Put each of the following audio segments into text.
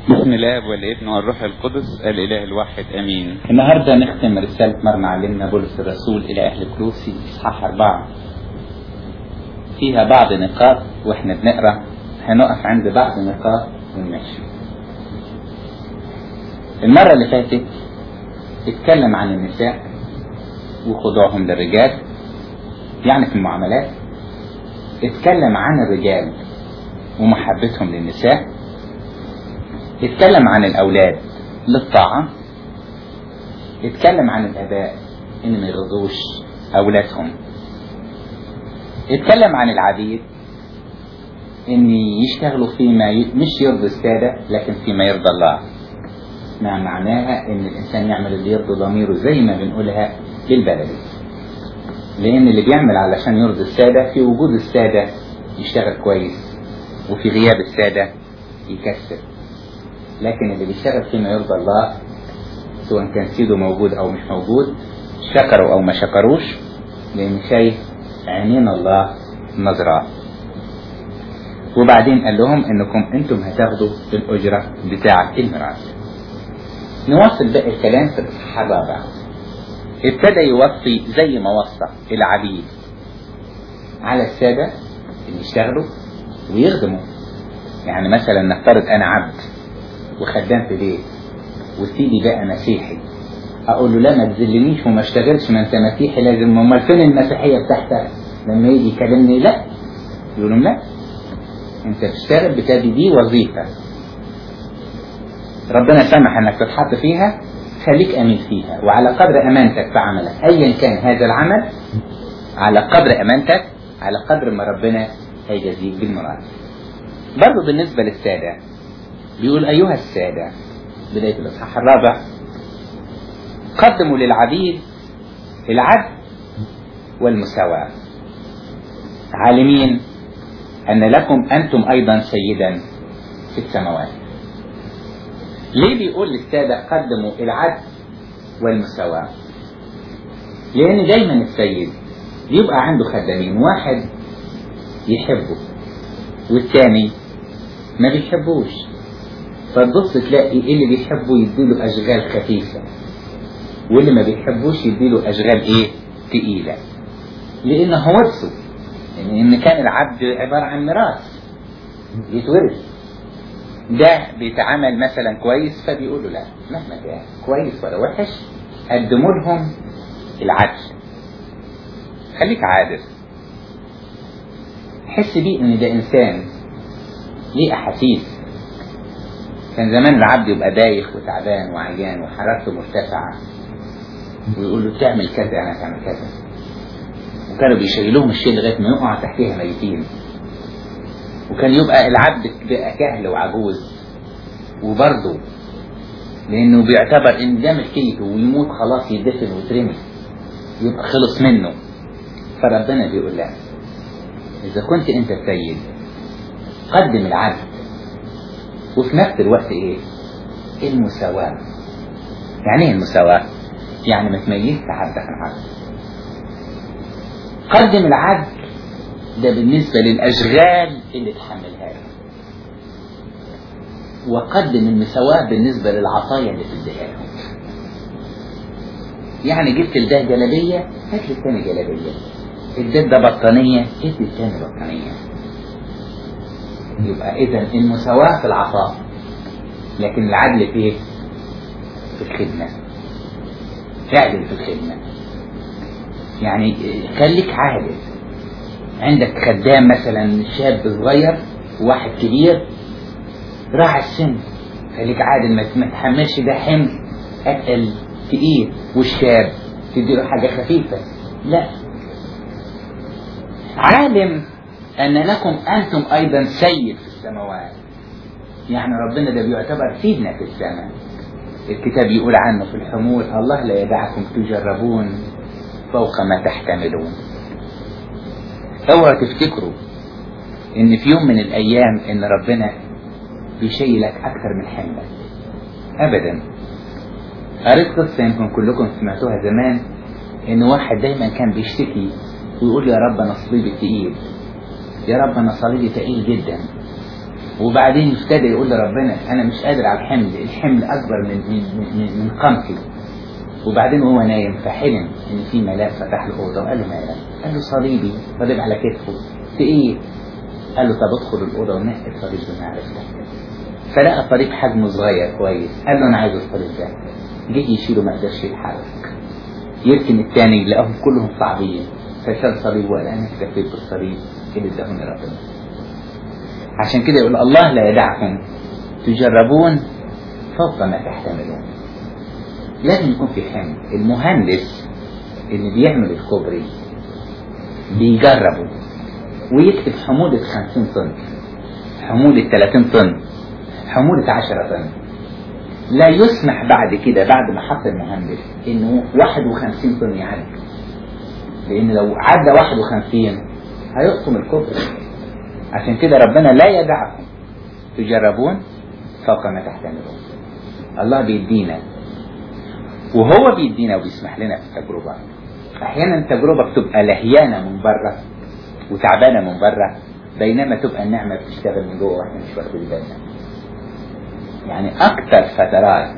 بسم الله والابن والروح القدس الاله الواحد امين النهارده نختم رسالة مرمى علمنا بولس الرسول إلى أهل كلوسي إصحاح أربعة فيها بعض نقاط وإحنا بنقرأ هنقف عند بعض نقاط ونمشي المرة اللي فاتت اتكلم عن النساء وخضوعهم للرجال يعني في المعاملات اتكلم عن الرجال ومحبتهم للنساء اتكلم عن الأولاد للطاعة اتكلم عن الآباء إن ما يرضوش أولادهم اتكلم عن العبيد إن يشتغلوا فيما ي... مش يرضي السادة لكن فيما يرضى الله ما معناها إن الإنسان يعمل اللي يرضي ضميره زي ما بنقولها بالبلدي لأن اللي بيعمل علشان يرضي السادة في وجود السادة يشتغل كويس وفي غياب السادة يكسر لكن اللي بيشتغل فيما يرضى الله سواء كان سيده موجود او مش موجود شكروا او ما شكروش لان شايف عينين الله نظرة وبعدين قال لهم انكم انتم هتاخدوا الاجرة بتاعة الميراث نواصل باقي الكلام في الاصحاح الرابع ابتدى يوصي زي ما وصى العبيد على السادة اللي يشتغلوا ويخدموا يعني مثلا نفترض انا عبد وخدام في بيت وسيدي بقى مسيحي اقول له لا ما تذلنيش وما اشتغلش ما انت مسيحي لازم امال فين المسيحيه بتاعتك لما يجي يكلمني لا يقول لهم لا انت بتشتغل بتادي دي وظيفه ربنا سمح انك تتحط فيها خليك امين فيها وعلى قدر امانتك في عملك ايا كان هذا العمل على قدر امانتك على قدر ما ربنا هيجازيك بالمراد برضه بالنسبه للساده بيقول أيها السادة بداية الإصحاح الرابع قدموا للعبيد العدل والمساواة عالمين أن لكم أنتم أيضا سيدا في السماوات ليه بيقول للسادة قدموا العدل والمساواة لأن دايما السيد بيبقى عنده خدامين واحد يحبه والتاني ما بيحبوش فتبص تلاقي اللي بيحبه يديله اشغال خفيفة واللي ما بيحبوش يديله اشغال ايه تقيلة لان هو ورثه يعني ان كان العبد عبارة عن ميراث يتورث ده بيتعامل مثلا كويس فبيقول له لا مهما كان كويس ولا وحش قدموا لهم العدل خليك عادل حس بيه ان ده انسان ليه احاسيس كان زمان العبد يبقى دايخ وتعبان وعيان وحرارته مرتفعة ويقول له تعمل كذا أنا تعمل كذا وكانوا بيشيلوهم الشيء لغاية ما يقعوا تحتها ميتين وكان يبقى العبد بقى كهل وعجوز وبرضه لأنه بيعتبر إن ده ملكيته ويموت خلاص يدفن ويترمي يبقى خلص منه فربنا بيقول لا إذا كنت أنت السيد قدم العدل وفي نفس الوقت ايه المساواة يعني ايه المساواة يعني ما تميزش حد عن حد قدم العدل ده بالنسبة للأشغال اللي تحملها له وقدم المساواة بالنسبة للعطايا اللي تديها لهم يعني جبت لده جلابية هات للتاني جلابية اديت ده بطانية ادي التاني بطانية يبقى اذا المساواة في العطاء لكن العدل في ايه في الخدمة اعدل في الخدمة يعني خليك عادل عندك خدام مثلا شاب صغير وواحد كبير راعي السن خليك عادل ما تحملش ده حمل اتقل تقيل والشاب تديله حاجة خفيفة لا عالم أن لكم أنتم أيضا سيد في السماوات يعني ربنا ده بيعتبر سيدنا في السماء الكتاب يقول عنه في الحمول الله لا يدعكم تجربون فوق ما تحتملون اوعوا تفتكروا ان في يوم من الايام ان ربنا بيشيلك اكتر من حملك ابدا قريت قصه يمكن كلكم سمعتوها زمان ان واحد دايما كان بيشتكي ويقول يا رب انا صليبي تقيل يا رب انا صليبي تقيل جدا وبعدين ابتدى يقول لربنا انا مش قادر على الحمل الحمل اكبر من من من, من قامتي وبعدين وهو نايم فحلم ان في ملاك فتح له اوضه وقال له مالك؟ قال له صليبي صليب على كتفه في ايه؟ قال له طب ادخل الاوضه ونقي الصليب بمعرفتك فلقى صليب حجمه صغير كويس قال له انا عايز الصليب ده جه يشيله ما قدرش يتحرك يركن الثاني لقاهم كلهم صعبين فشال صليب وقال انا اكتفيت بالصليب اللي اداهوني ربنا عشان كده يقول الله لا يدعكم تجربون فوق ما تحتملون لازم يكون في حمل المهندس اللي بيعمل الكوبري بيجربه ويكتب حمولة 50 طن حمولة 30 طن حمولة 10 طن لا يسمح بعد كده بعد ما حط المهندس انه 51 طن يعدي لان لو عدى 51 هيقطم الكوبري عشان كده ربنا لا يدعكم تجربون فوق ما تحتملون الله بيدينا وهو بيدينا وبيسمح لنا في التجربة احيانا التجربة بتبقى لهيانة من بره وتعبانة من بره بينما تبقى النعمة بتشتغل من جوه واحنا مش واخدين بالنا يعني اكتر فترات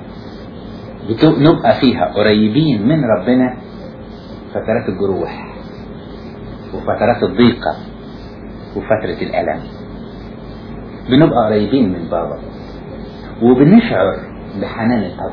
نبقى فيها قريبين من ربنا فترات الجروح وفترات الضيقة وفترة الألم بنبقى قريبين من بابا وبنشعر بحنان الأب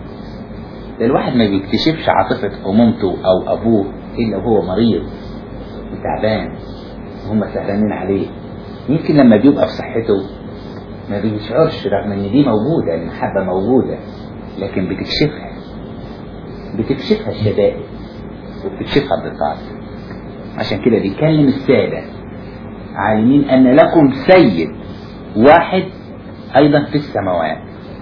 الواحد ما بيكتشفش عاطفة أمومته أو أبوه إلا وهو مريض وتعبان وهم سهرانين عليه يمكن لما بيبقى في صحته ما بيشعرش رغم ان دي موجودة المحبة موجودة لكن بتكشفها بتكشفها الشدائد وبتكشفها الضيقات عشان كده بيكلم السادة عالمين ان لكم سيد واحد ايضا في السماوات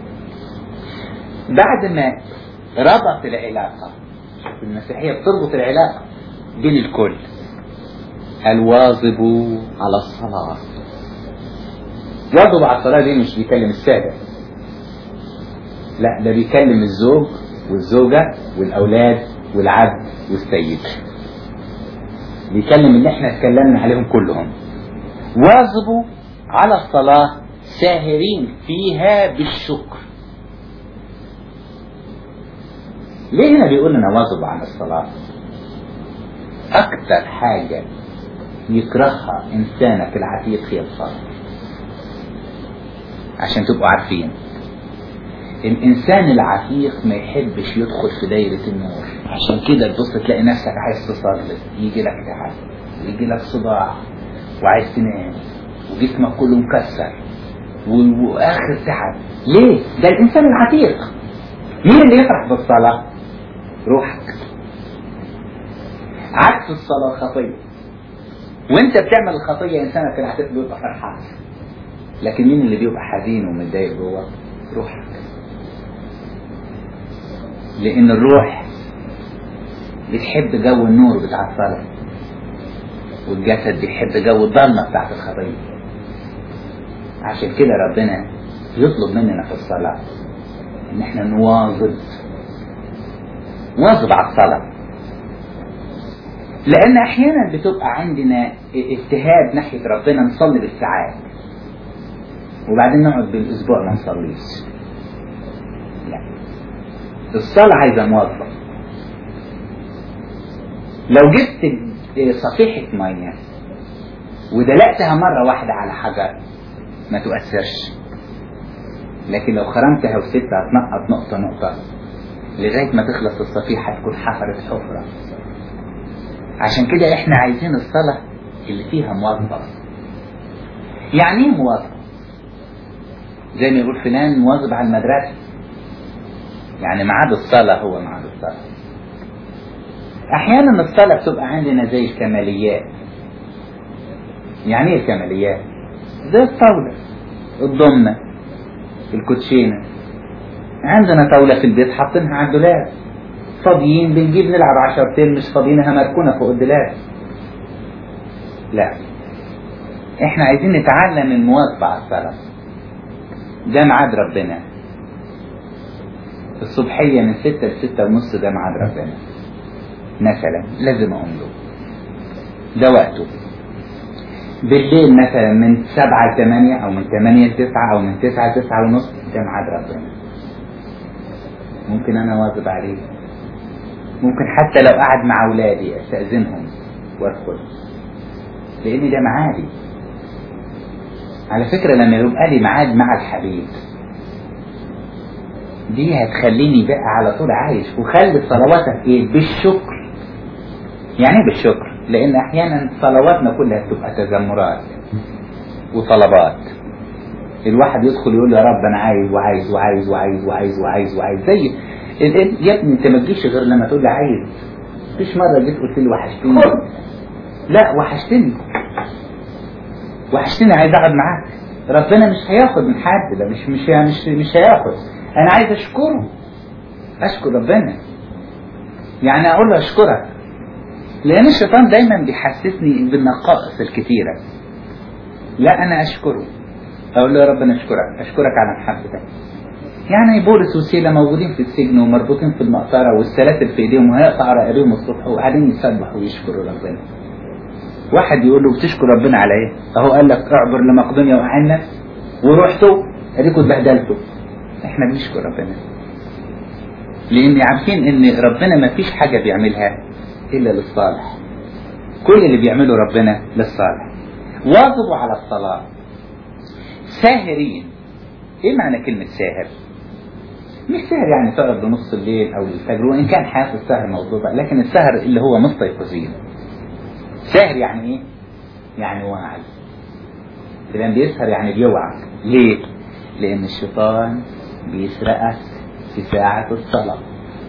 بعد ما ربط العلاقة شوف المسيحية بتربط العلاقة بين الكل الواظب على الصلاة واظب على الصلاة دي مش بيكلم السادة لا ده بيكلم الزوج والزوجة والأولاد والعبد والسيد بيكلم اللي احنا اتكلمنا عليهم كلهم واظبوا على الصلاة ساهرين فيها بالشكر ليه هنا بيقول لنا واظب على الصلاة أكتر حاجة يكرهها إنسانك العتيق هي الصلاة عشان تبقوا عارفين الإنسان العتيق ما يحبش يدخل في دايرة النور عشان كده تبص تلاقي نفسك عايز تصلي يجي لك تعب ويجي لك صداع وعايز تنام وجسمك كله مكسر و- وآخر تعب ليه؟ ده الإنسان العتيق مين اللي يفرح بالصلاة؟ روحك عكس الصلاة الخطية وانت بتعمل الخطية انسانك العتيق بيبقى فرحان لكن مين اللي بيبقى حزين ومتضايق جوه؟ روحك لأن الروح بتحب جو النور بتاع الصلاة والجسد بيحب جو الضلمة بتاعت الخطية عشان كده ربنا يطلب مننا في الصلاة إن احنا نواظب نواظب على الصلاة لأن أحيانا بتبقى عندنا اجتهاد ناحية ربنا نصلي بالساعات وبعدين نقعد بالأسبوع ما نصليش لا الصلاة عايزة مواظبة لو جبت صفيحة مية ودلقتها مرة واحدة على حجر ما تؤثرش لكن لو خرمتها وسبتها تنقط نقطة نقطة لغاية ما تخلص الصفيحة تكون حفرت حفرة عشان كده احنا عايزين الصلاة اللي فيها مواظبة يعني ايه مواظبة زي ما يقول فلان مواظب على المدرسة يعني ميعاد الصلاة هو ميعاد الصلاة أحيانا الصلاة بتبقى عندنا زي الكماليات يعني ايه الكماليات؟ زي الطاولة الضمنة الكوتشينة عندنا طاولة في البيت حاطينها على الدولاب فاضيين بنجيب نلعب عشرتين مش فاضيينها مركونة فوق الدولاب لا احنا عايزين نتعلم المواظبة على الصلاة ده ميعاد ربنا الصبحية من ستة لستة ونص ده ميعاد ربنا مثلا لازم أقوم له ده وقته بالليل مثلا من سبعة لثمانية أو من ثمانية لتسعة أو من تسعة لتسعة ونص ده ميعاد ربنا ممكن أنا واظب عليه ممكن حتى لو قعد مع أولادي أستأذنهم وأدخل لأن ده معادي على فكرة لما يبقى لي ميعاد مع الحبيب دي هتخليني بقى على طول عايش وخلي صلواتك ايه بالشكر يعني ايه بالشكر لان احيانا صلواتنا كلها بتبقى تذمرات وطلبات الواحد يدخل يقول يا رب انا عايز وعايز وعايز وعايز وعايز وعايز وعايز زي ال- ال- يا ابني انت ما تجيش غير لما تقول لي عايز مفيش مره جيت قلت لي وحشتني لا وحشتني وحشتني عايز اقعد معاك ربنا مش هياخد من حد ده مش مش مش مش هياخد انا عايز اشكره اشكر ربنا يعني اقول له اشكرك لان الشيطان دايما بيحسسني بالنقائص الكتيره لا انا اشكره اقول له يا رب انا اشكرك اشكرك على محبتك يعني بولس وسيلة موجودين في السجن ومربوطين في المقطرة والسلاسل في ايديهم وهيقطع رقابيهم الصبح وقاعدين يسبحوا ويشكروا ربنا واحد يقول له بتشكر ربنا على ايه اهو قال لك اعبر لمقدونيا وعنا ورحتوا اديكوا اتبهدلتوا احنا بنشكر ربنا لان عارفين ان ربنا ما فيش حاجة بيعملها الا للصالح كل اللي بيعمله ربنا للصالح واظبوا على الصلاة ساهرين ايه معنى كلمة ساهر مش سهر يعني تقعد لنص الليل او الفجر وان كان حياة السهر موضوع لكن السهر اللي هو مستيقظين سهر يعني ايه يعني واعي فلان بيسهر يعني بيوعى ليه لان الشيطان بيسرقك في ساعة الصلاة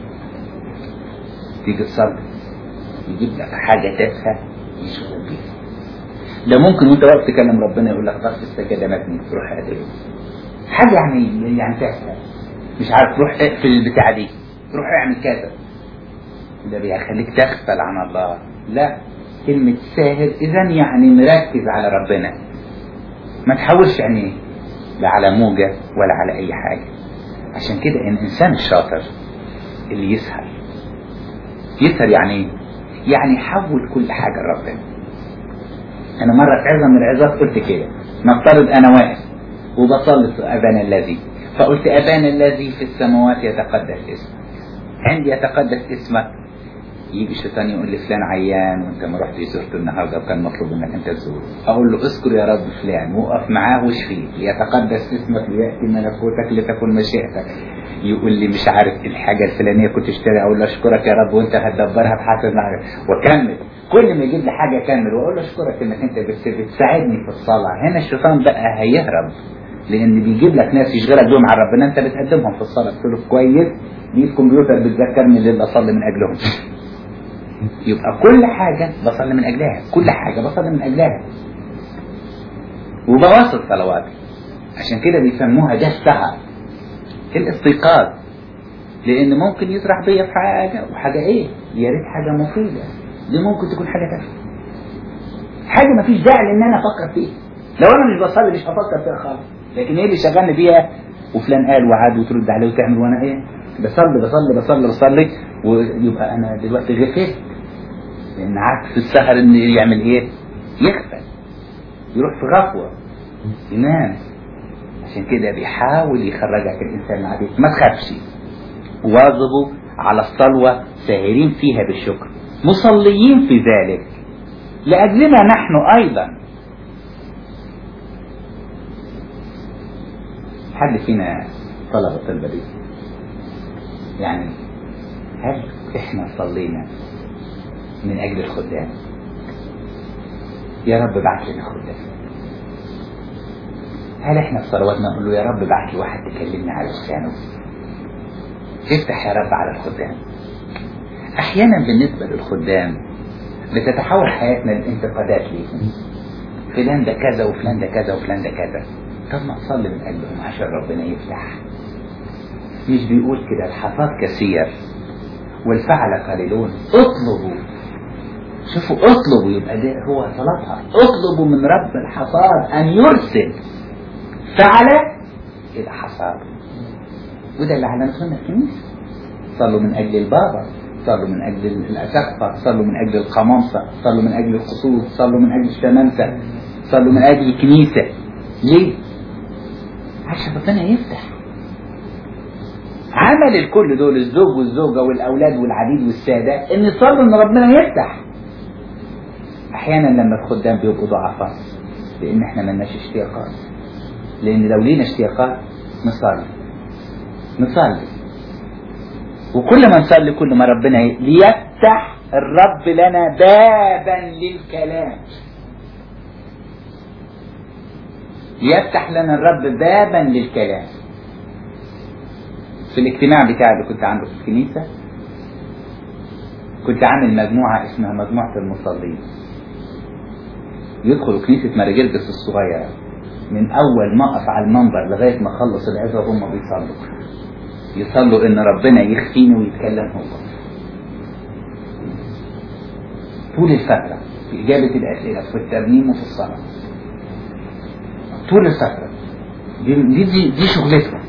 تيجي تصلي يجيب لك حاجة تافهة يشغل بيها ده ممكن وانت واقف تكلم ربنا يقول لك ضغط السجادة مبني تروح قادر حاجة يعني يعني تافهة مش عارف روح اقفل البتاع دي روح اعمل كذا ده بيخليك تغفل عن الله لا كلمة ساهر إذا يعني مركز على ربنا ما تحولش عينيه لا على موجة ولا على أي حاجة عشان كده الإنسان الشاطر اللي يسهر يسهر يعني ايه؟ يعني يحول كل حاجة لربنا أنا مرة في عظة من العظات قلت كده نفترض أنا واقف وبصلي أبانا الذي فقلت أبانا الذي في السماوات يتقدس اسمك عندي يتقدس اسمك يجي الشيطان يقول لي فلان عيان وانت ما رحتش زرته النهارده وكان مطلوب انك انت تزوره اقول له اذكر يا رب فلان وقف معاه واشفيه ليتقدس اسمك لياتي ملكوتك لتكن مشيئتك يقول لي مش عارف الحاجه الفلانيه كنت اشتري اقول له اشكرك يا رب وانت هتدبرها بحسب معك واكمل كل ما يجيب لي حاجه اكمل واقول له اشكرك انك انت بت- بتساعدني في الصلاه هنا الشيطان بقى هيهرب لان بيجيب لك ناس يشغلك بيهم على ربنا انت بتقدمهم في الصلاه قلت له كويس دي الكمبيوتر بتذكرني اللي اصلي من اجلهم يبقى كل حاجة بصلي من أجلها كل حاجة بصلي من أجلها وبواصل صلواتي عشان كده بيسموها ده السهر الاستيقاظ لأن ممكن يسرح بيا في حاجة وحاجة إيه يا ريت حاجة مفيدة دي ممكن تكون حاجة تافهة حاجة مفيش داعي لأن أنا أفكر فيها لو أنا مش بصلي مش هفكر فيها خالص لكن إيه اللي شغلني بيها وفلان قال وعاد وترد عليه وتعمل وأنا إيه بصلي بصلي بصلي بصلي ويبقى أنا دلوقتي غفلت لان عكس السهر ان يعمل ايه يغفل يروح في غفوة ينام عشان كده بيحاول يخرجك الانسان العادي ما تخافش واظبوا على الصلوة ساهرين فيها بالشكر مصليين في ذلك لأجلنا نحن أيضا حد فينا طلب الطلبة دي يعني هل احنا صلينا من أجل الخدام يا رب بعت لنا خدام هل احنا في صلواتنا نقول له يا رب بعت لي واحد تكلمني على لسانه افتح يا رب على الخدام احيانا بالنسبة للخدام بتتحول حياتنا لانتقادات ليهم فلان ده كذا وفلان ده كذا وفلان ده كذا طب ما تصلي من اجلهم عشان ربنا يفتح مش بيقول كده الحصاد كثير والفعل قليلون اطلبوا شوفوا اطلبوا يبقى ده هو طلبها اطلبوا من رب الحصاد ان يرسل فعل الى حصاد وده اللي علمنا سنة الكنيسة صلوا من اجل البابا صلوا من اجل الاسقفة صلوا من اجل القمامسة صلوا من اجل الخصوص صلوا من اجل الشمامسة صلوا من اجل الكنيسة ليه عشان ربنا يفتح عمل الكل دول الزوج والزوجة والأولاد والعبيد والسادة إن يصلوا إن ربنا يفتح أحيانا لما الخدام بيبقوا ضعفاء لأن إحنا ملناش اشتياقات لأن لو لينا اشتياقات نصلي نصلي وكل ما نصلي كل ما ربنا ي- ليفتح الرب لنا بابا للكلام ليفتح لنا الرب بابا للكلام في الاجتماع بتاعي اللي كنت عنده في الكنيسة كنت عامل مجموعة اسمها مجموعة المصلين يدخلوا كنيسة مارجرجس الصغيرة من أول ما أقف على المنبر لغاية ما أخلص العظة وهم بيصلوا يصلوا إن ربنا يخفيني ويتكلم هو طول الفترة في إجابة الأسئلة في الترنيم وفي الصلاة طول الفترة دي دي دي, دي شغلتهم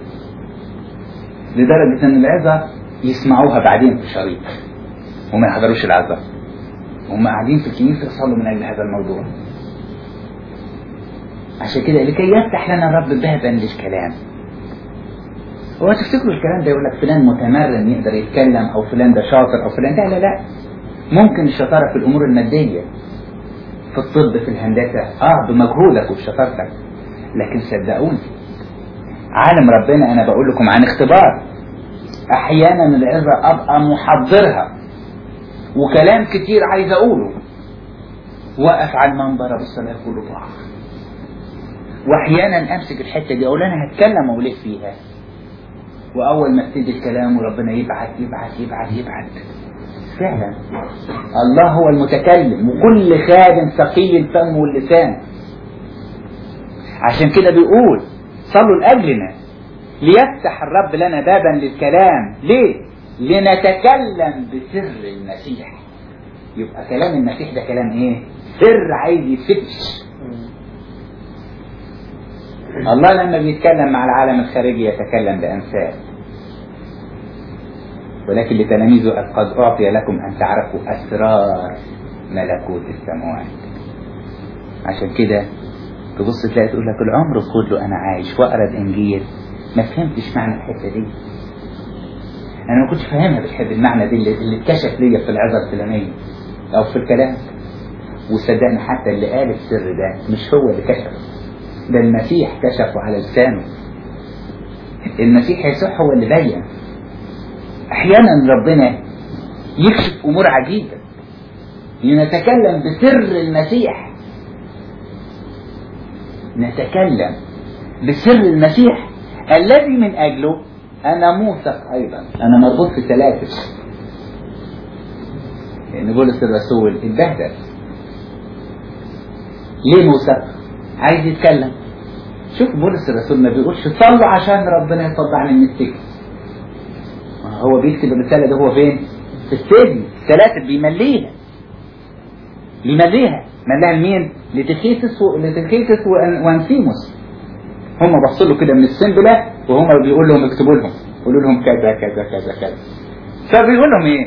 لدرجة إن العظة يسمعوها بعدين في شريط وما يحضروش العظة هم قاعدين في الكنيسة يصلوا من أجل هذا الموضوع عشان كده لكي يفتح لنا الرب بابا للكلام هو تفتكروا الكلام ده يقول لك فلان متمرن يقدر يتكلم او فلان ده شاطر او فلان لا لا لا ممكن الشطاره في الامور الماديه في الطب في الهندسه اه بمجهودك وبشطارتك لكن صدقوني عالم ربنا انا بقول لكم عن اختبار احيانا العظه ابقى محضرها وكلام كتير عايز اقوله واقف على المنبر ابص الاقي كله ضاع واحيانا امسك الحته دي اقول انا هتكلم اوليه فيها واول ما ابتدي الكلام وربنا يبعت يبعت يبعت يبعت فعلا الله هو المتكلم وكل خادم ثقيل الفم واللسان عشان كده بيقول صلوا لاجلنا ليفتح الرب لنا بابا للكلام ليه لنتكلم بسر المسيح يبقى كلام المسيح ده كلام ايه سر عايز يتفتش الله لما بيتكلم مع العالم الخارجي يتكلم بأمثال ولكن لتلاميذه قد أعطي لكم أن تعرفوا أسرار ملكوت السماوات عشان كده تبص تلاقي تقول لك العمر كله أنا عايش وأقرأ الإنجيل ما فهمتش معنى الحتة دي أنا ما كنتش فاهمها بالحب المعنى دي اللي اللي اتكشف ليا في العظة الفلانية أو في الكلام وصدقني حتى اللي قال السر ده مش هو اللي كشفه ده المسيح كشفه على لسانه المسيح يسوع هو اللي بين احيانا ربنا يكشف امور عجيبه لنتكلم بسر المسيح نتكلم بسر المسيح الذي من اجله انا موثق ايضا انا مربوط في سلاسل لان بولس الرسول اتبهدل ليه موثق عايز يتكلم شوف بولس الرسول ما بيقولش صلوا عشان ربنا يطلعني من السجن هو بيكتب الرسالة ده هو فين في السجن السلاسل بيمليها بيمليها ملاها لمين لتخيتس و... لتخيتس وأن... وانسيموس هم بصوا له كده من السنبلة وهم بيقول لهم اكتبوا لهم قولوا لهم كذا كذا كذا كذا فبيقول لهم ايه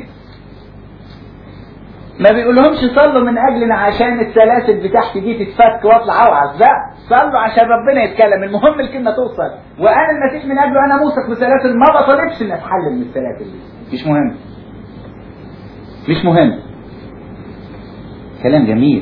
ما بيقولهمش صلوا من اجلنا عشان السلاسل بتاعتي دي تتفك واطلع اوعظ لا صلوا عشان ربنا يتكلم المهم الكلمه توصل وانا المسيح من اجله انا موثق بسلاسل ما بطلبش ان اتحلل من السلاسل دي مش مهم مش مهم كلام جميل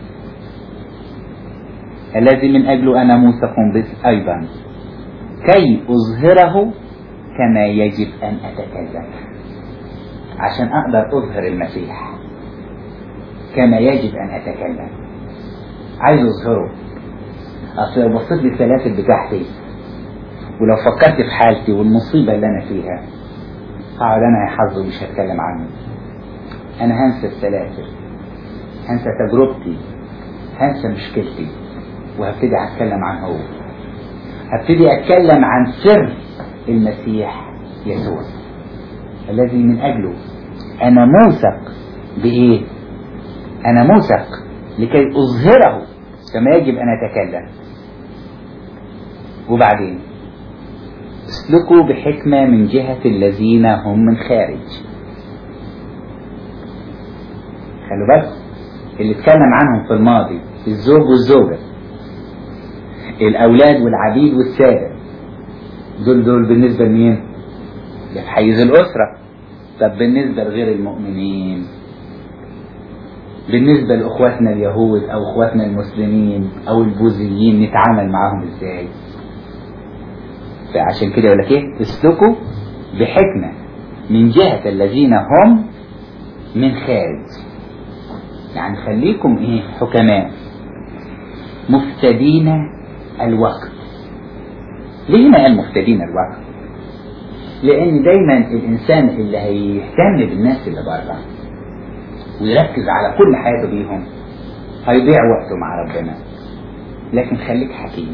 الذي من اجله انا موثق به ايضا كي اظهره كما يجب ان اتكلم عشان اقدر اظهر المسيح كما يجب أن أتكلم عايز أظهره أصل لو بصيت للسلاسل بتاعتي ولو فكرت في حالتي والمصيبة اللي أنا فيها هقعد أنا حظ ومش هتكلم عنه أنا هنسى السلاسل هنسى تجربتي هنسى مشكلتي وهبتدي أتكلم عن هو هبتدي أتكلم عن سر المسيح يسوع الذي من أجله أنا موثق بإيه؟ أنا موثق لكي أظهره كما يجب أن أتكلم وبعدين اسلكوا بحكمة من جهة الذين هم من خارج خلوا بالكم اللي اتكلم عنهم في الماضي الزوج والزوجة الأولاد والعبيد والسادة دول دول بالنسبة لمين؟ لحيز الأسرة طب بالنسبة لغير المؤمنين بالنسبة لأخواتنا اليهود أو أخواتنا المسلمين أو البوذيين نتعامل معاهم إزاي؟ فعشان كده يقول لك إيه؟ اسلكوا بحكمة من جهة الذين هم من خارج يعني خليكم إيه؟ حكماء مفتدين الوقت ليه هنا قال مفتدين الوقت؟ لأن دايما الإنسان اللي هيهتم بالناس اللي بره ويركز على كل حياته بيهم هيضيع وقته مع ربنا لكن خليك حكيم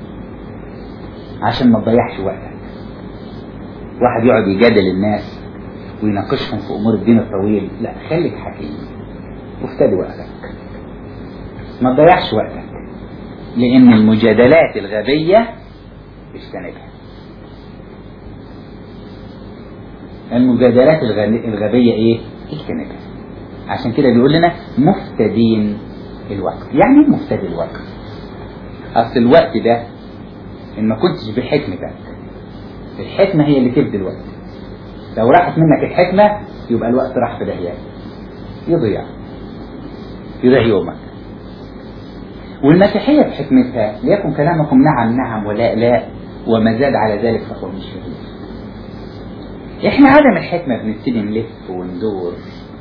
عشان ما تضيعش وقتك واحد يقعد يجادل الناس ويناقشهم في امور الدين الطويل لا خليك حكيم وافتدي وقتك ما تضيعش وقتك لان المجادلات الغبيه اجتنبها المجادلات الغبيه ايه اجتنبها عشان كده بيقول لنا مفتدين الوقت يعني ايه مفتدي الوقت اصل الوقت ده ان ما كنتش بحكمتك الحكمة هي اللي تبدي الوقت لو راحت منك الحكمة يبقى الوقت راح في داهية يضيع يضيع يومك والمسيحية بحكمتها ليكن كلامكم نعم نعم ولا لا وما زاد على ذلك فهو مش شهيد احنا عدم الحكمة بنبتدي نلف وندور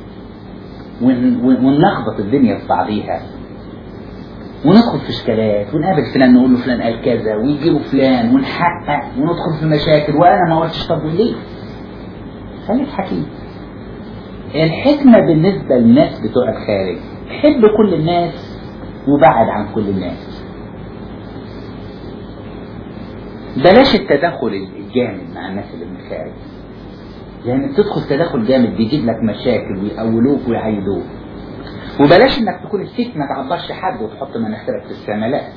ونلخبط الدنيا في بعضيها وندخل في اشكالات ونقابل فلان نقول له فلان قال كذا ويجيبوا فلان ونحقق وندخل في مشاكل وانا ما قلتش طب وليه؟ خليك حكيم. الحكمة بالنسبة للناس بتوع الخارج حب كل الناس وبعد عن كل الناس. بلاش التدخل الجامد مع الناس اللي من الخارج. يعني بتدخل تدخل جامد بيجيب لك مشاكل ويقولوك ويعيدوك وبلاش انك تكون الست ما تعبرش حد وتحط مناخيرك في السماء لا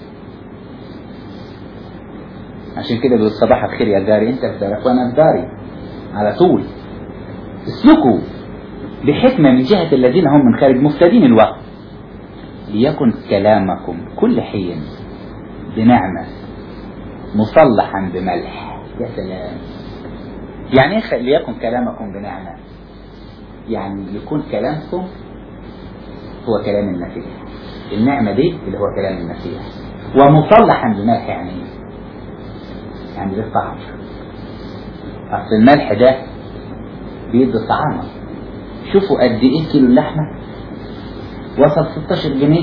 عشان كده بيقول صباح الخير يا جاري انت في دارك وانا في داري على طول اسلكوا بحكمة من جهة الذين هم من خارج مفتدين الوقت ليكن كلامكم كل حين بنعمة مصلحا بملح يا سلام يعني ايه ليكن كلامكم بنعمة يعني يكون كلامكم هو كلام المسيح النعمة دي اللي هو كلام المسيح ومصلحا بملح يعني ايه يعني ده طعم اصل الملح ده بيدي طعامة شوفوا قد ايه كيلو اللحمة وصل 16 جنيه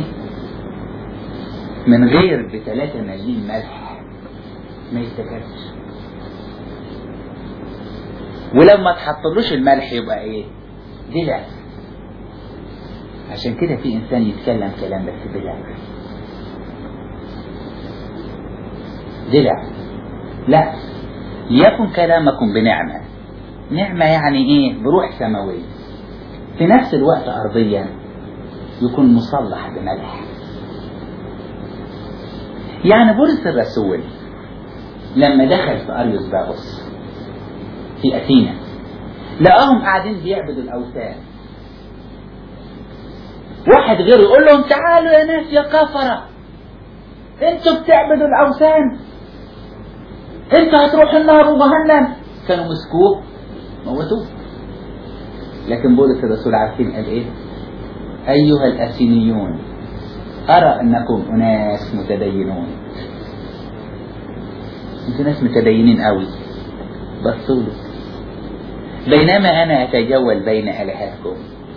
من غير ب 3 مليم ملح ما يستكفش ولما تحطلوش الملح يبقى ايه دلع عشان كده في انسان يتكلم كلام بس دلع دلع لا ليكن كلامكم بنعمة نعمة يعني ايه بروح سماوية في نفس الوقت ارضيا يكون مصلح بملح يعني بولس الرسول لما دخل في اريوس باغوس في أثينا لقاهم قاعدين بيعبدوا الأوثان واحد غيره يقول لهم تعالوا يا ناس يا كفرة انتوا بتعبدوا الأوثان انتوا هتروحوا النار وجهنم كانوا مسكوه موتوه لكن بولس الرسول عارفين قال ايه أيها الأثينيون أرى أنكم أناس متدينون انتوا ناس متدينين قوي بصوا له بينما أنا أتجول بين آلهتكم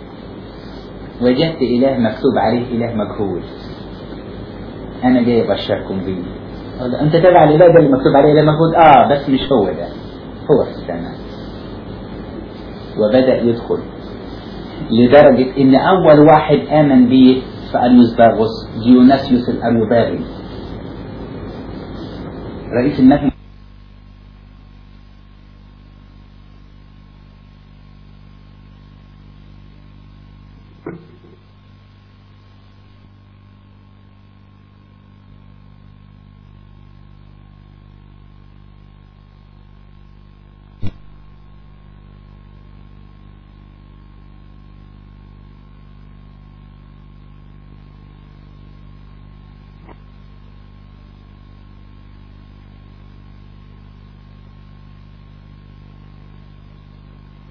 وجدت إله مكتوب عليه إله مجهول أنا جاي أبشركم بيه قال أنت تابع الإله ده اللي مكتوب عليه إله مجهول آه بس مش هو ده هو في السماء وبدأ يدخل لدرجة إن أول واحد آمن بيه في أريوس باغوس ديوناسيوس الأريوباغي رئيس النجم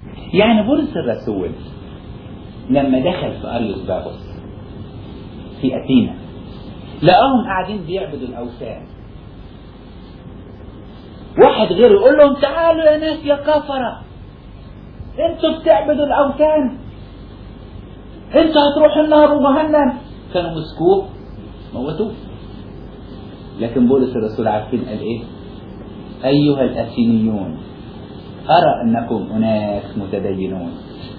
يعني بولس الرسول لما دخل في اريوس باغوس في اثينا لقاهم قاعدين بيعبدوا الاوثان واحد غيره يقول لهم تعالوا يا ناس يا كفره انتوا بتعبدوا الاوثان انتوا هتروحوا النار وجهنم كانوا مسكوه موتوه لكن بولس الرسول عارفين قال ايه ايها الاثينيون ارى انكم اناس متدينون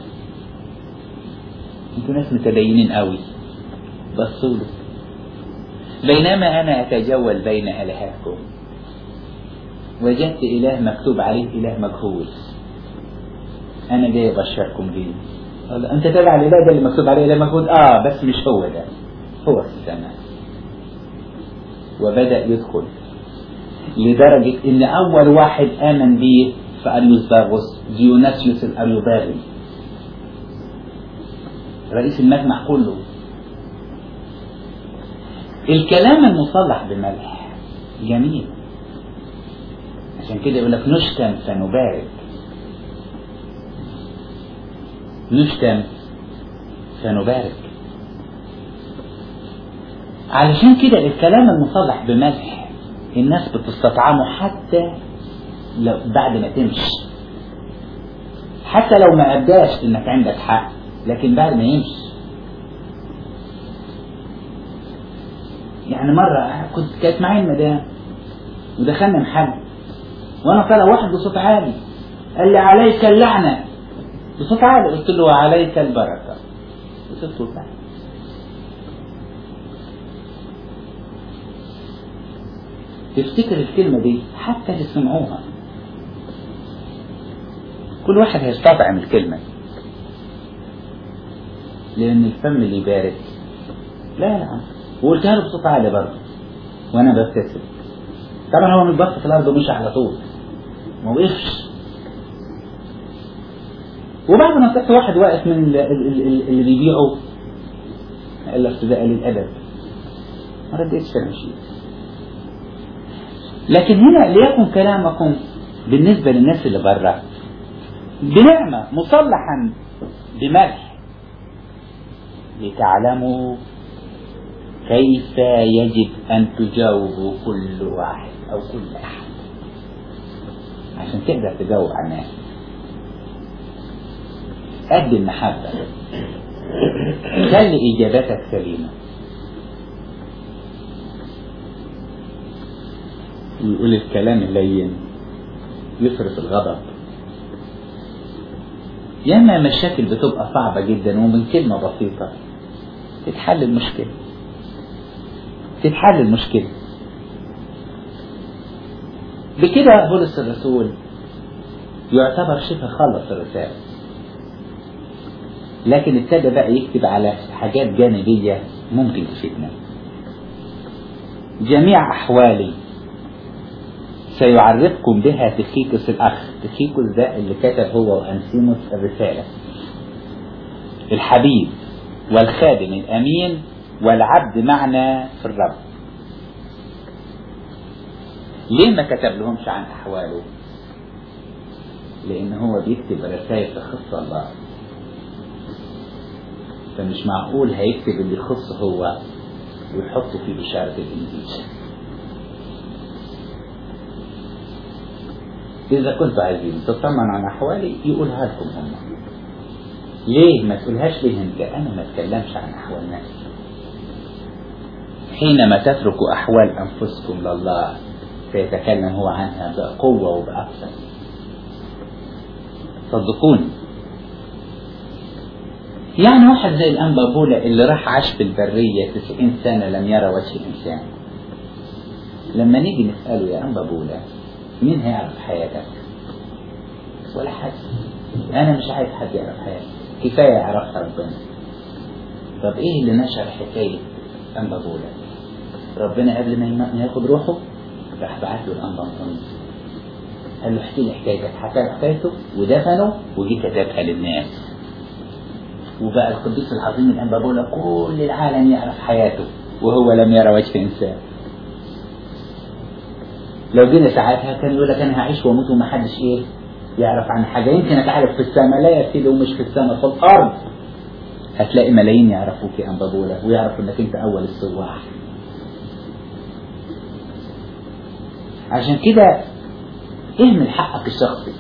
انتوا ناس متدينين قوي بصوا له بينما انا اتجول بين الهاتكم وجدت اله مكتوب عليه اله مجهول انا جاي ابشركم بيه قال انت تابع الاله ده اللي مكتوب عليه اله مجهول اه بس مش هو ده هو في السماء وبدا يدخل لدرجه ان اول واحد امن بيه في اريوس باغوس ديوناسيوس الاريوباغي رئيس المجمع كله الكلام المصلح بملح جميل عشان كده يقول لك نشتم فنبارك نشتم فنبارك علشان كده الكلام المصلح بملح الناس بتستطعمه حتى لو بعد ما تمشي حتى لو ما اداش انك عندك حق لكن بعد ما يمشي يعني مرة كنت كانت معايا المدام ودخلنا محل وانا طالع واحد بصوت عالي قال لي عليك اللعنة بصوت عالي قلت له عليك البركة وسبته وطلعت تفتكر الكلمة دي حتى اللي سمعوها كل واحد هيستطعم الكلمة لأن الفم اللي يبارك لا لا وقلتها له بصوت عالي برضه وأنا ببتسم طبعا هو متبسط في الأرض ومشي على طول ما وقفش وبعد ما طلعت واحد واقف من ال- ال- ال- اللي بيبيعوا قال لك ده قليل الأدب ما رديتش أنا مشيت لكن هنا ليكن كلامكم بالنسبة للناس اللي بره بنعمة مصلحا بملح لتعلموا كيف يجب أن تجاوبوا كل واحد أو كل أحد عشان تقدر تجاوب على الناس قد المحبة خلي إجاباتك سليمة ويقول الكلام اللين يصرف الغضب ياما مشاكل بتبقى صعبة جدا ومن كلمة بسيطة تتحل المشكلة تتحل المشكلة بكده بولس الرسول يعتبر شبه خلص الرسالة لكن ابتدى بقى يكتب على حاجات جانبية ممكن تفيدنا جميع أحوالي سيعرفكم بها تخيكوس الأخ تخيكوس ده اللي كتب هو وأنسيموس الرسالة الحبيب والخادم الأمين والعبد معنا في الرب ليه ما كتب لهمش عن أحواله لأن هو بيكتب رسائل تخص الله فمش معقول هيكتب اللي يخص هو ويحطه في بشارة الإنجيل إذا كنتوا عايزين تطمن عن أحوالي يقولها لكم هم ليه ما تقولهاش ليه أنت أنا ما أتكلمش عن أحوال نفسي حينما تتركوا أحوال أنفسكم لله سيتكلم هو عنها بقوة وبأكثر صدقوني يعني واحد زي الأنبا بولا اللي راح عاش في البرية 90 سنة لم يرى وجه إنسان لما نيجي نسأله يا أنبا بولا مين هيعرف حياتك ولا حد أنا مش عايز حد يعرف حياتي كفاية يعرفها ربنا طب إيه اللي نشر حكاية أنبا بولا ربنا قبل ما ياخد روحه راح بعت له الأنبا أنطونيوس قال له احكي لي حكايتك حكى له حكايته ودفنه وجي كتبها للناس وبقى القديس العظيم الأنبا بولا كل العالم يعرف حياته وهو لم يرى وجه إنسان لو جينا ساعتها كان يقول لك انا هعيش واموت وما حدش ايه يعرف عن حاجة يمكن أتعرف في السماء لا يا سيدي ومش في السماء في الأرض هتلاقي ملايين يعرفوك يا أنبابولة ويعرفوا إنك أنت أول السواح عشان كده اهمل حقك الشخصي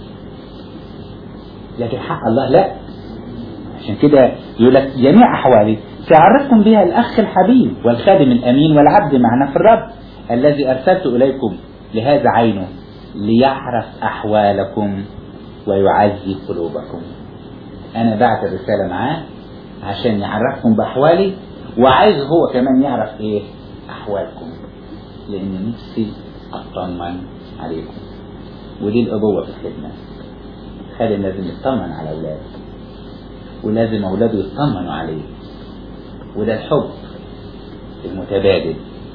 لكن حق الله لا عشان كده يقول لك جميع أحوالي سيعرفكم بها الأخ الحبيب والخادم الأمين والعبد معنا في الرب الذي أرسلت إليكم لهذا عينه ليعرف أحوالكم ويعزي قلوبكم أنا بعت الرسالة معاه عشان يعرفكم بأحوالي وعايز هو كمان يعرف إيه أحوالكم لأن نفسي أطمن عليكم ودي الأبوة في الخدمة خادم لازم يطمن على أولاده ولازم أولاده يطمنوا عليه وده الحب المتبادل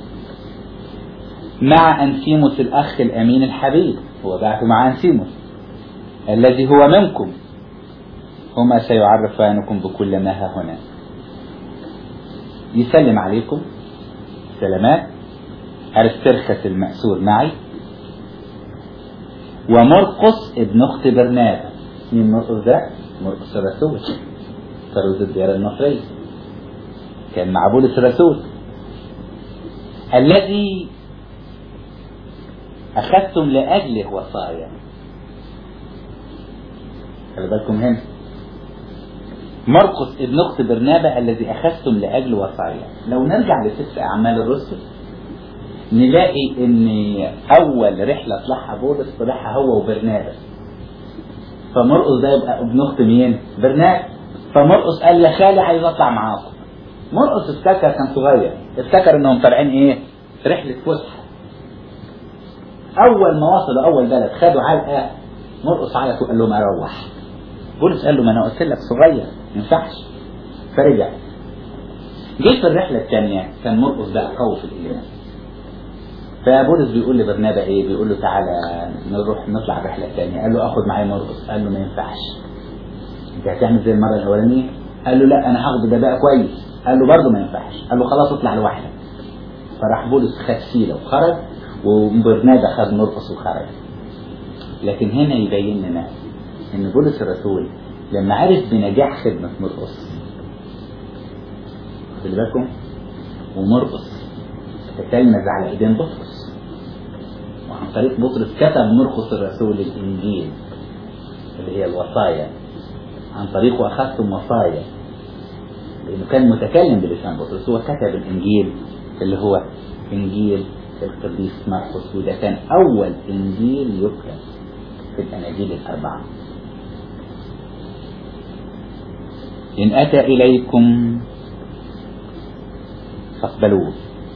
مع أنسيموس الأخ الأمين الحبيب هو بعته مع أنسيموس الذي هو منكم هما سيعرفانكم بكل ما ها هنا يسلم عليكم سلامات أرسترخس المأسور معي ومرقس ابن أخت برنابا مين مرقس ده؟ مرقس الرسول فرد الديار المصرية كان مع بولس الرسول الذي أخذتم لأجله وصايا خلي بالكم هنا مرقس ابن أخت برنابا الذي أخذتم لأجل وصايا لو نرجع لسفر أعمال الرسل نلاقي ان اول رحلة طلعها بولس طلعها هو وبرنابا فمرقس ده يبقى ابن اخت مين برنابا فمرقس قال يا خالي عايز اطلع معاكم مرقس افتكر كان صغير افتكر انهم طالعين ايه رحلة فسحة اول ما وصلوا اول بلد خدوا علقة مرقس عيط وقال لهم اروح بولس قال له ما انا قلت لك صغير ما ينفعش فرجع جه في الرحلة الثانية كان مرقس بقى قوي في الإيمان فبولس بيقول لبرنابا ايه بيقول له تعالى نروح نطلع الرحله الثانيه قال له اخد معايا مرقس قال له ما ينفعش انت هتعمل زي المره الاولانيه قال له لا انا هاخده ده بقى كويس قال له برضه ما ينفعش قال له خلاص اطلع لوحدك فراح بولس خد سيله وخرج وبرنابا خد مرقس وخرج لكن هنا يبين لنا ان بولس الرسول لما عرف بنجاح خدمه مرقس خلي بالكم ومرقس تتلمذ على ايدين بطرس وعن طريق بطرس كتب مرقس الرسول الانجيل اللي هي الوصايا عن طريقه اخذتم وصايا لانه كان متكلم بلسان بطرس هو كتب الانجيل اللي هو انجيل القديس مرقس وده كان اول انجيل يكتب في الاناجيل الاربعه ان اتى اليكم فاقبلوه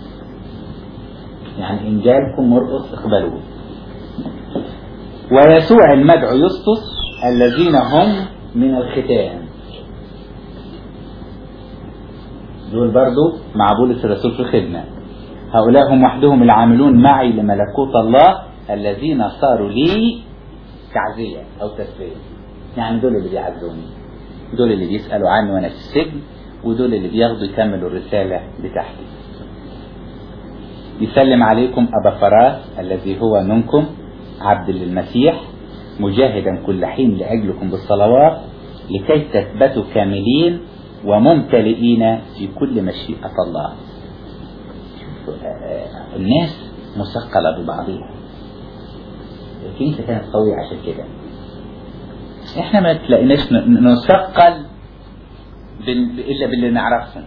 يعني إن جالكم مرقص اقبلوه ويسوع المدعو يسطس الذين هم من الختان دول برضو مع بولس الرسول في الخدمة هؤلاء هم وحدهم العاملون معي لملكوت الله الذين صاروا لي تعزية أو تسلية يعني دول اللي بيعزوني دول اللي بيسألوا عني وأنا في السجن ودول اللي بياخدوا يكملوا الرسالة بتاعتي يسلم عليكم أبا فراس الذي هو منكم عبد للمسيح مجاهدا كل حين لأجلكم بالصلوات لكي تثبتوا كاملين وممتلئين في كل مشيئة الله الناس مثقلة ببعضها الكنيسة كانت قوية عشان كده احنا ما تلاقيناش نثقل بال... الا باللي نعرفهم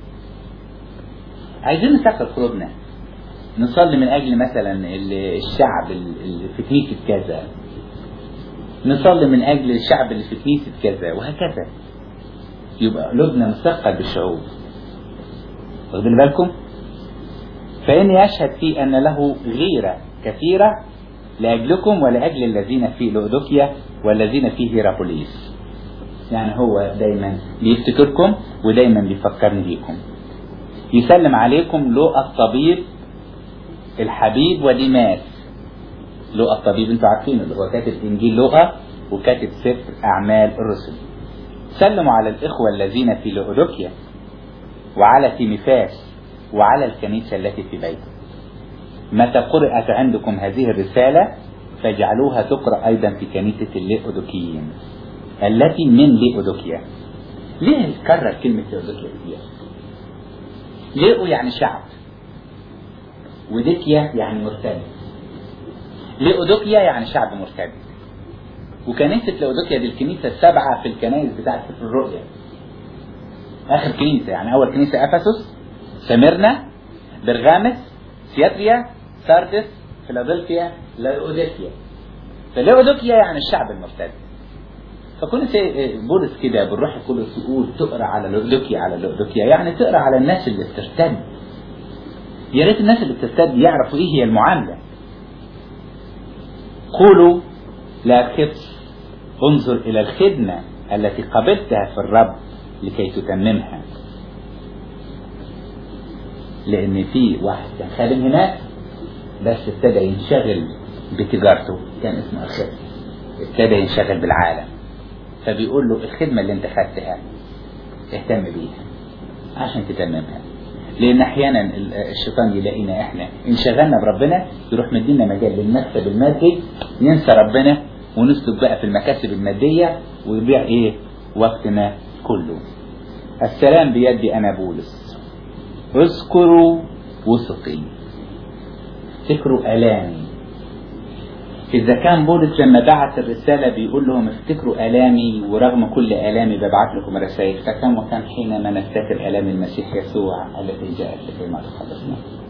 عايزين نثقل قلوبنا نصلي من اجل مثلا الشعب اللي في كنيسه كذا نصلي من اجل الشعب اللي في كنيسه كذا وهكذا يبقى قلوبنا مثقل بالشعوب واخدين بالكم فاني يشهد فيه ان له غيره كثيره لاجلكم ولاجل الذين في لؤدوكيا والذين في هيراقوليس يعني هو دايما بيفتكركم ودايما بيفكرني بيكم يسلم عليكم لوقا الطبيب الحبيب وديماس لوقا الطبيب انتوا عارفين اللي هو كاتب انجيل لوقا وكاتب سفر اعمال الرسل سلموا على الاخوه الذين في لؤدوكيا وعلى تيميفاس وعلى الكنيسه التي في بيته متى قرأت عندكم هذه الرساله فاجعلوها تقرأ أيضا في كنيسة الليئودوكيين التي من ليئودوكيا ليه كرر كلمة ليئودوكيا كتير؟ ليئو يعني شعب وديكيا يعني مرتد ليئودوكيا يعني شعب مرتد وكنيسة ليئودوكيا دي الكنيسة السبعة في الكنائس بتاعت سفر الرؤيا آخر كنيسة يعني أول كنيسة أفسس سميرنا برغامس سياتريا ساردس فيلادلفيا لأوديكيا فلأوديكيا يعني الشعب المرتد فكل بولس كده بالروح القدس يقول تقرا على لؤلؤكيا على لؤلؤكيا يعني تقرا على الناس اللي بترتد يا ريت الناس اللي بترتد يعرفوا ايه هي المعامله قولوا لا خبز انظر الى الخدمه التي قبلتها في الرب لكي تتممها لان في واحد كان خادم هناك بس ابتدى ينشغل بتجارته كان اسمه الخدم ابتدى ينشغل بالعالم فبيقول له الخدمة اللي انت خدتها اهتم بيها عشان تتممها لان احيانا الشيطان يلاقينا احنا انشغلنا بربنا يروح مدينا مجال للمكسب المادي ننسى ربنا ونسلك بقى في المكاسب المادية ويضيع ايه وقتنا كله السلام بيدي انا بولس اذكروا وثقي افتكروا الامي إذا كان بولس لما بعت الرسالة بيقول لهم افتكروا آلامي ورغم كل آلامي ببعت لكم رسائل فكم وكان حينما نفتكر آلام المسيح يسوع التي جاءت لكي ما تخلصنا